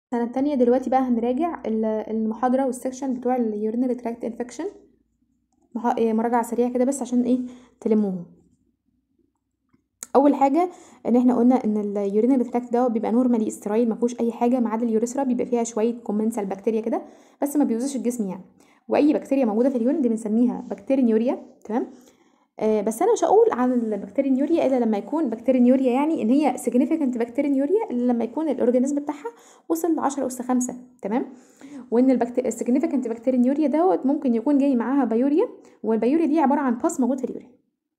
السنة التانية دلوقتي بقى هنراجع ال- المحاضرة والسكشن بتوع اليورينري تراكت انفكشن مراجعة سريعة كده بس عشان ايه تلموهم اول حاجه ان احنا قلنا ان اليورينري تراكت ده بيبقى نورمالي استرايل ما فيهوش اي حاجه ما عدا اليوريثرا بيبقى فيها شويه كومنسال بكتيريا كده بس ما بيوزش الجسم يعني واي بكتيريا موجوده في اليورين دي بنسميها بكتيرينيوريا تمام آه بس انا مش هقول عن البكتيرينيوريا الا لما يكون بكتيرينيوريا يعني ان هي significant بكتيرينيوريا الا لما يكون الاورجانيزم بتاعها وصل ل 10 اس 5 تمام وان البكتيريا السيجنيفيكانت بكتيرينيوريا دوت ممكن يكون جاي معاها بايوريا والبايوريا دي عباره عن باس موجود في اليورين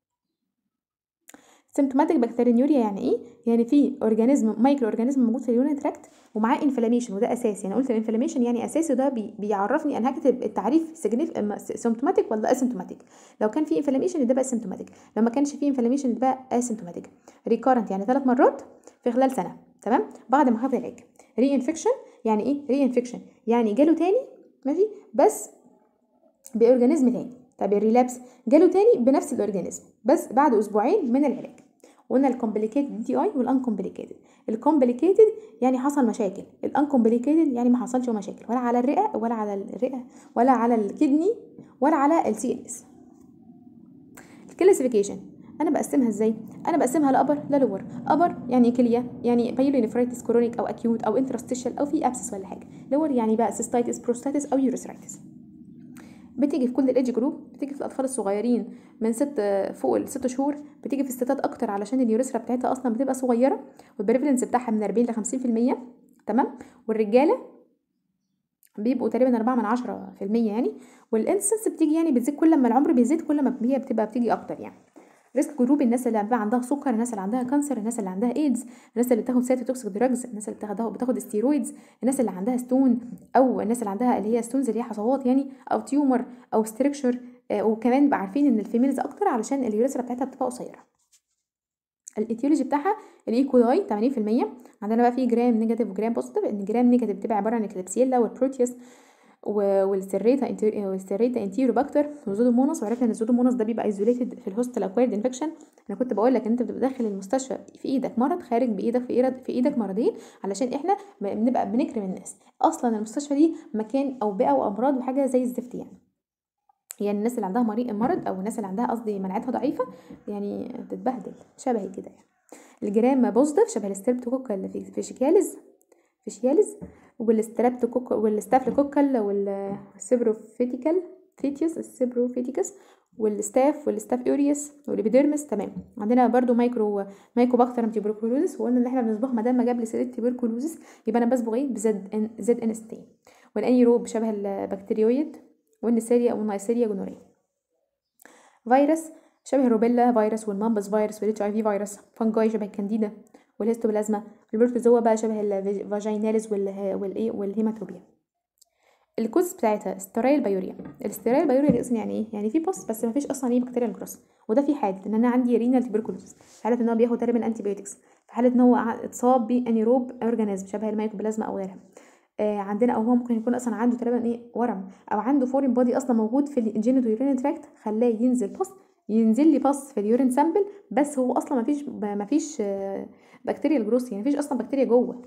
سيمتوماتيك بكتيرينيوريا يعني ايه يعني في اورجانيزم مايكرو اورجانيزم موجود في اليورين تراكت ومعاه انفلاميشن وده اساس يعني قلت الانفلاميشن يعني اساسي وده بي بيعرفني انا هكتب التعريف سيمتوماتيك ولا اسيمتوماتيك لو كان في انفلاميشن ده بقى سيمتوماتيك لو ما كانش في انفلاميشن ده بقى اسيمتوماتيك ريكارنت يعني ثلاث مرات في خلال سنه تمام بعد ما خد العلاج ري انفكشن يعني ايه ري انفكشن يعني جاله تاني ماشي بس باورجانيزم تاني طب الريلابس جاله تاني بنفس الاورجانيزم بس بعد اسبوعين من العلاج قلنا الكومبليكيتد دي اي والانكومبليكيتد الكومبليكيتد يعني حصل مشاكل الانكومبليكيتد يعني ما حصلش مشاكل ولا على الرئه ولا على الرئه ولا على الكدني ولا على السي ان اس الكلاسيفيكيشن انا بقسمها ازاي انا بقسمها لابر للور ابر يعني كليه يعني بايلونيفرايتس كرونيك او اكيوت او انترستيشال او في ابسس ولا حاجه لور يعني بقى سيستايتس بروستاتس او يوريثرايتس بتيجي في كل الايدج جروب بتيجي في الاطفال الصغيرين من ست فوق الست شهور بتيجي في الستات اكتر علشان اليوريثرا بتاعتها اصلا بتبقى صغيره والبريفلنس بتاعها من 40 ل 50% تمام والرجاله بيبقوا تقريبا 4 من 10% يعني والانسنس بتيجي يعني بتزيد كل ما العمر بيزيد كل ما هي بتبقى بتيجي اكتر يعني ريسك جروب الناس اللي بقى عندها سكر الناس اللي عندها كانسر الناس اللي عندها ايدز الناس اللي بتاخد سايتوتوكسيك دراجز الناس اللي بتاخد بتاخد ستيرويدز الناس اللي عندها ستون او الناس اللي عندها اللي هي ستونز اللي هي حصوات يعني او تيومر او ستريكشر آه وكمان بقى عارفين ان الفيميلز اكتر علشان اليوريثرا بتاعتها بتبقى قصيره الايتيولوجي بتاعها الايكولاي 80% عندنا بقى في جرام نيجاتيف وجرام بوزيتيف ان جرام نيجاتيف بتبقى عباره عن الكليبسيلا والبروتيوس والسيريتا والسيريتا انتيروباكتر والزودوموناس وعرفنا ان الزودوموناس ده بيبقى ايزوليتد في الهوستل اكويرد انفكشن انا كنت بقول لك ان انت بتبقى داخل المستشفى في ايدك مرض خارج بايدك في ايدك في ايدك مرضين علشان احنا بنبقى بنكرم الناس اصلا المستشفى دي مكان اوبئه وامراض وحاجه زي الزفت يعني يعني الناس اللي عندها مريض مرض او الناس اللي عندها قصدي مناعتها ضعيفه يعني بتتبهدل شبهي كده يعني الجرام بوزيتيف شبه الستريبتوكوكال في فيشيكاليز فيشياليز والستريبتوكوك والستافلوكوكال والسيبروفيتيكال فيتيوس السيبروفيتيكس والستاف والستاف اوريوس والابيديرمس تمام عندنا برضو مايكرو مايكوباكترم تيبركلوزس وقلنا ان احنا بنصبغ ما دام ما جاب لي سيره تيبركلوزس يبقى انا بصبغ ايه بزد ان زد ان اس تي والانيروب شبه البكتيريويد والنسيريا والنايسيريا جونوريا فيروس شبه الروبيلا فيروس والمامبس فيروس والاتش اي في فيروس فانجاي شبه الكانديدا والهيستوبلازما البروتوزوا بقى شبه الفاجيناليز والايه والهيماتوبيا الكوز بتاعتها سترايل بايوريا السترايل بايوريا دي اصلا يعني ايه يعني في بوس بس ما فيش اصلا ايه بكتيريا الجروس وده في حاله ان انا عندي رينال تيبركلوز في حاله ان هو بياخد تقريبا انتي بايوتكس في حاله ان هو اتصاب بانيروب اورجانيزم شبه المايكوبلازما او غيرها آه عندنا او هو ممكن يكون اصلا عنده تقريبا ايه ورم او عنده فورين بودي اصلا موجود في الجينيتو يورين تراكت خلاه ينزل بوس ينزل لي باص في اليورين سامبل بس هو اصلا ما فيش ما فيش بكتيريا الجروس يعني ما فيش اصلا بكتيريا جوه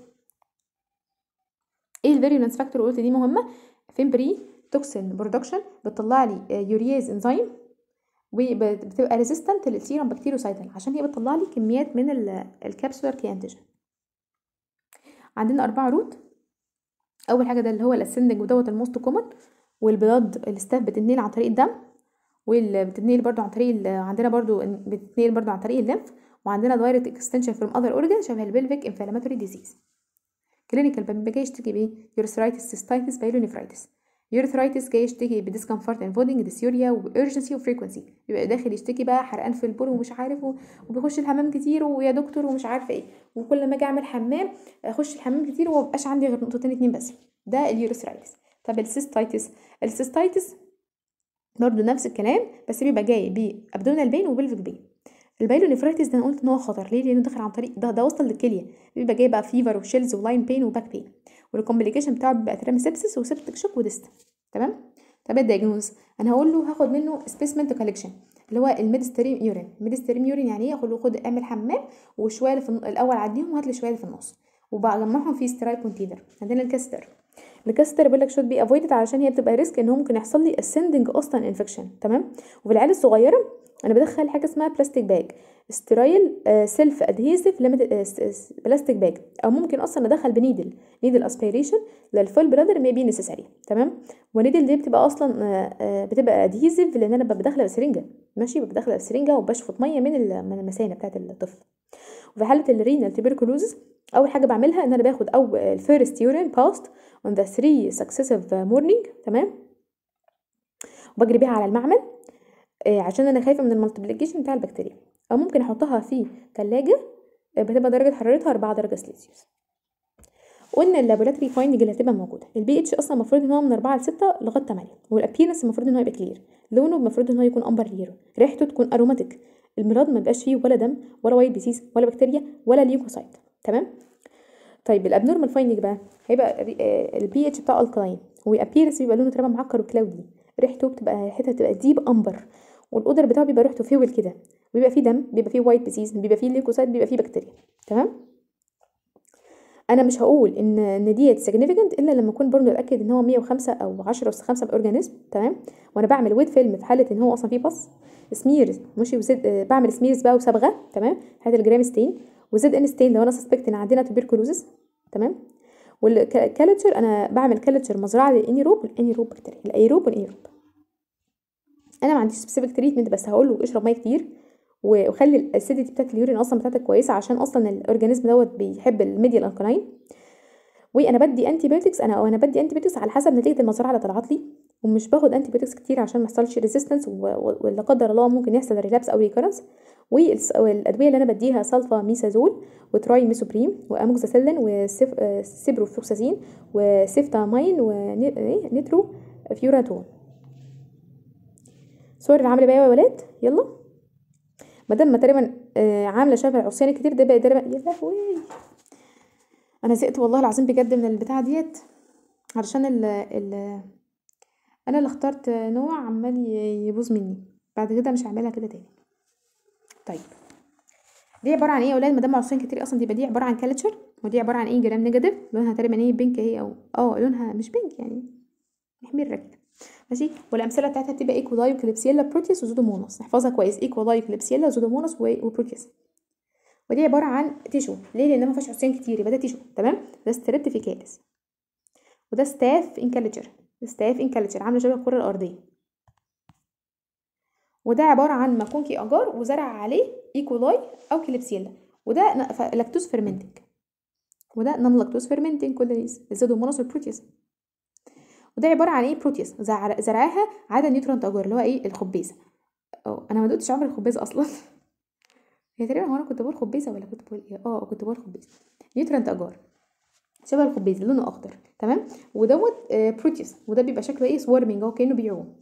ايه الفيريولانس فاكتور قلت دي مهمه فيمبري توكسين برودكشن بتطلع لي يورياز انزيم وبتبقى ريزيستنت للسيرم بكتيروسايتل عشان هي بتطلع لي كميات من الكابسولار كي انتيجين عندنا اربعه روت اول حاجه ده اللي هو الاسندنج ودوت الموست كومن والبلاد الستاف بتنقل عن طريق الدم واللي بتتنقل برضو عن طريق عندنا برضو بتتنقل برضو عن طريق الليمف وعندنا دايركت اكستنشن فروم اذر اورجان شبه البلفيك انفلاماتوري ديزيز كلينيكال جاي يشتكي بايه يورثرايتس سيستايتس بايلونيفرايتس يورثرايتس جاي يشتكي بديسكمفورت اند فودنج ديسيوريا وارجنسي وفريكونسي يبقى داخل يشتكي بقى حرقان في البول ومش عارف وبيخش الحمام كتير ويا دكتور ومش عارفه ايه وكل ما اجي اعمل حمام اخش الحمام كتير ومبقاش عندي غير نقطتين اتنين بس ده اليورثرايتس طب السيستايتس السيستايتس برضه نفس الكلام بس بيبقى جاي بابدومينال بين وبلفيك بين البايلونيفرايتس ده انا قلت ان هو خطر ليه لانه داخل عن طريق ده ده وصل للكليه بيبقى جاي بقى فيفر وشيلز ولاين بين وباك بين والكومبليكيشن بتاعه بيبقى تراميسيبسس وسيبتك شوك وديست تمام طب الدايجنوز انا هقول له هاخد منه سبيسمنت كولكشن اللي هو الميدستريم يورين الميدستريم يورين يعني ايه اقول له خد اعمل حمام وشويه اللي في الاول عديهم وهات لي شويه اللي في النص وبجمعهم في سترايل كونتينر عندنا الكاستر الكاستر بيقول لك شوت بي افويدد علشان هي بتبقى ريسك ان هو ممكن يحصل لي ascending اصلا انفكشن تمام وفي العيال الصغيره انا بدخل حاجه اسمها بلاستيك باج سترايل سيلف ادهيسيف بلاستيك باج او ممكن اصلا ادخل بنيدل نيدل اسبيريشن للفول بلادر ما بي نسيسري تمام ونيدل دي بتبقى اصلا آه، آه، بتبقى ادهيسيف لان انا ببقى داخله بسرنجه ماشي ببقى داخله بسرنجه وبشفط ميه من ال- من المثانه بتاعه الطفل وفي حاله الرينال تبركلوزس اول حاجه بعملها ان انا باخد او الفيرست يورين باست on the three successive morning تمام وبجري بيها على المعمل آه، عشان انا خايفه من المالتيبليكيشن بتاع البكتيريا او ممكن احطها في ثلاجه بتبقى درجه حرارتها 4 درجه سلسيوس قلنا اللابوراتوري فايندنج اللي هتبقى موجوده البي اتش اصلا المفروض ان هو من 4 ل 6 لغايه 8 والابيرنس المفروض ان هو يبقى كلير لونه المفروض ان هو يكون امبر ليرو ريحته تكون اروماتيك المرض ما يبقاش فيه ولا دم ولا وايت ديسيز ولا بكتيريا ولا ليوكوسايت تمام طيب الابنورمال فايندنج بقى هيبقى البي اتش بتاعه الكلاين وابيرنس بيبقى لونه تقريبا معكر وكلاودي ريحته بتبقى ريحتها بتبقى ديب امبر والاودر بتاعه بيبقى ريحته فيول كده بيبقى فيه دم بيبقى فيه وايت ديسيز بيبقى فيه ليوكوسايت بيبقى فيه بكتيريا تمام انا مش هقول ان ان ديت سيجنيفيكانت الا لما اكون برضه اتاكد ان هو 105 او 10 اس 5 اورجانيزم تمام وانا بعمل ويت فيلم في حاله ان هو اصلا فيه بص سميرز ماشي وزد آه، بعمل سميرز بقى وصبغه تمام في حاله الجرام ستين وزد ان ستين لو انا سسبكت ان عندنا توبركلوزس تمام والكالتشر انا بعمل كالتشر مزرعه للانيروب والانيروب بكتيريا الايروب والانيروب انا ما عنديش سبيسيفيك تريتمنت بس هقول له اشرب ميه كتير و- وخلي الاسيديتي بتاعت اليورين اصلا بتاعتك كويسه عشان اصلا الاورجانيزم دوت بيحب الميديال الكلاين وانا بدي انتي بايوتكس انا او انا بدي انتي بايوتكس على حسب نتيجه المزرعه اللي طلعت لي ومش باخد انتي بايوتكس كتير عشان ما يحصلش ريزيستنس ولا قدر الله ممكن يحصل ريلابس او ريكورنس والادويه اللي انا بديها سلفا ميسازول وتراي ميسوبريم واموكساسيلين وسيبروفلوكساسين وسيفتامين ونيترو فيوراتون صور العمل بقى يا ولاد يلا مادام ما تقريبا آه، عامله شبه العصيان الكتير ده بقى تقريبا يا لهوي انا زهقت والله العظيم بجد من البتاعه ديت علشان ال ال انا اللي اخترت نوع عمال ي- يبوظ مني بعد كده مش هعملها كده تاني طيب دي عباره عن ايه يا اولاد مادام عصيان كتير اصلا يبقى دي عباره عن كالتشر ودي عباره عن ايه جرام نيجاتيف لونها تقريبا ايه بينك اهي او اه لونها مش بينك يعني محمر كده ماشي والامثله بتاعتها بتبقى ايكولاي وكليبسيلا بروتيوس وزودوموناس نحفظها كويس ايكولاي وكليبسيلا وزودوموناس و- وبروتيوس ودي عباره عن تيشو ليه لان ما فيهاش عصيان كتير يبقى ده تيشو تمام ده ستريبتيفيكاليس وده ستاف انكالتشر ستاف انكالتشر عامله شبه الكره الارضيه وده عباره عن ماكونكي اجار وزرع عليه ايكولاي او كليبسيلا وده ن- ف- لاكتوز فيرمنتنج وده نون لاكتوز فيرمنتنج كولونيز الزودوموناس والبروتيوس وده عباره عن ايه بروتيوس زرع- زرعاها عاده نيوترونت اجار اللي هو ايه الخبيزه اه انا ما دقتش عمري الخبيزه اصلا هي تقريبا هو انا كنت بقول خبيزه ولا كنت بقول ايه اه كنت بقول خبيزه نيوترونت اجار شبه الخبيز لونه اخضر تمام ودوت آه، بروتيوس وده بيبقى شكله ايه سوارمنج اهو كانه بيعوم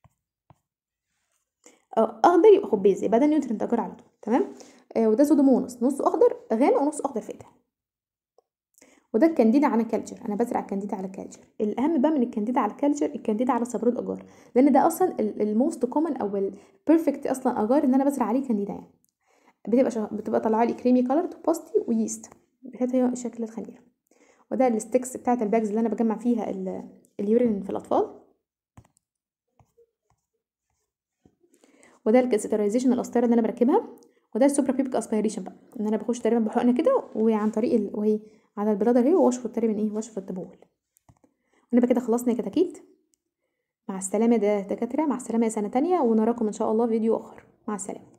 اه اخضر يبقى خبيز يبقى ده نيوترنت اجار على طول تمام آه وده سودومونس نصه اخضر غامق ونصه اخضر فاتح وده الكانديدا على الكالتشر انا بزرع الكانديدا على الكالتشر الاهم بقى من الكانديدا على الكالتشر الكانديدا على صبرود اجار لان ده اصلا الموست كومن او البيرفكت اصلا اجار ان انا بزرع عليه كانديدا يعني بتبقى شغ... بتبقى طالعه لي كريمي كولرد وباستي ويست بحيث هي شكل الخميره وده الستيكس بتاعت الباجز اللي انا بجمع فيها ال- اليورين في الاطفال وده الكاسيترايزيشن القسطره اللي انا بركبها وده السوبرا بيبك اسبيريشن بقى ان انا بخش تقريبا بحقنه كده وعن طريق ال... وهي على البلادر اهي واشفط تقريبا ايه واشفط بول ونبقى كده خلصنا يا كتاكيت مع السلامه ده دكاتره مع السلامه يا سنه تانية ونراكم ان شاء الله فيديو اخر مع السلامه